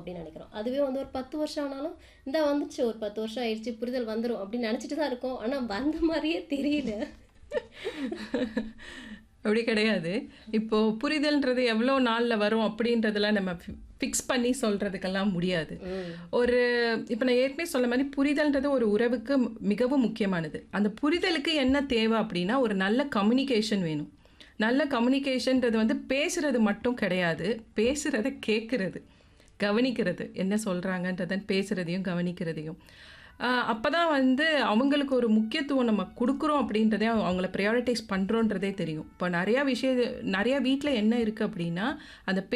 அப்படின்னு நினைக்கிறோம் அதுவே வந்து ஒரு பத்து வருஷம் ஆனாலும் இந்த வந்துச்சு ஒரு பத்து வருஷம் ஆயிடுச்சு புரிதல் வந்துடும் அப்படின்னு நினச்சிட்டு தான் இருக்கோம் ஆனால் வந்த மாதிரியே தெரியல அப்படி கிடையாது இப்போ புரிதல்ன்றது எவ்வளோ நாளில் வரும் அப்படின்றதெல்லாம் நம்ம ஃபிக்ஸ் பண்ணி சொல்கிறதுக்கெல்லாம் முடியாது ஒரு இப்போ நான் ஏற்கனவே சொன்ன மாதிரி புரிதல்ன்றது ஒரு உறவுக்கு மிகவும் முக்கியமானது அந்த புரிதலுக்கு என்ன தேவை அப்படின்னா ஒரு நல்ல கம்யூனிகேஷன் வேணும் நல்ல கம்யூனிகேஷன்றது வந்து பேசுறது மட்டும் கிடையாது பேசுகிறத கேட்குறது கவனிக்கிறது என்ன சொல்கிறாங்கன்றதன் பேசுகிறதையும் கவனிக்கிறதையும் அப்போ தான் வந்து அவங்களுக்கு ஒரு முக்கியத்துவம் நம்ம கொடுக்குறோம் அப்படின்றதே அவங்க- அவங்கள ப்ரையாரிட்டைஸ் பண்ணுறோன்றதே தெரியும் இப்போ நிறையா விஷயம் நிறையா வீட்டில் என்ன இருக்குது அப்படின்னா அந்த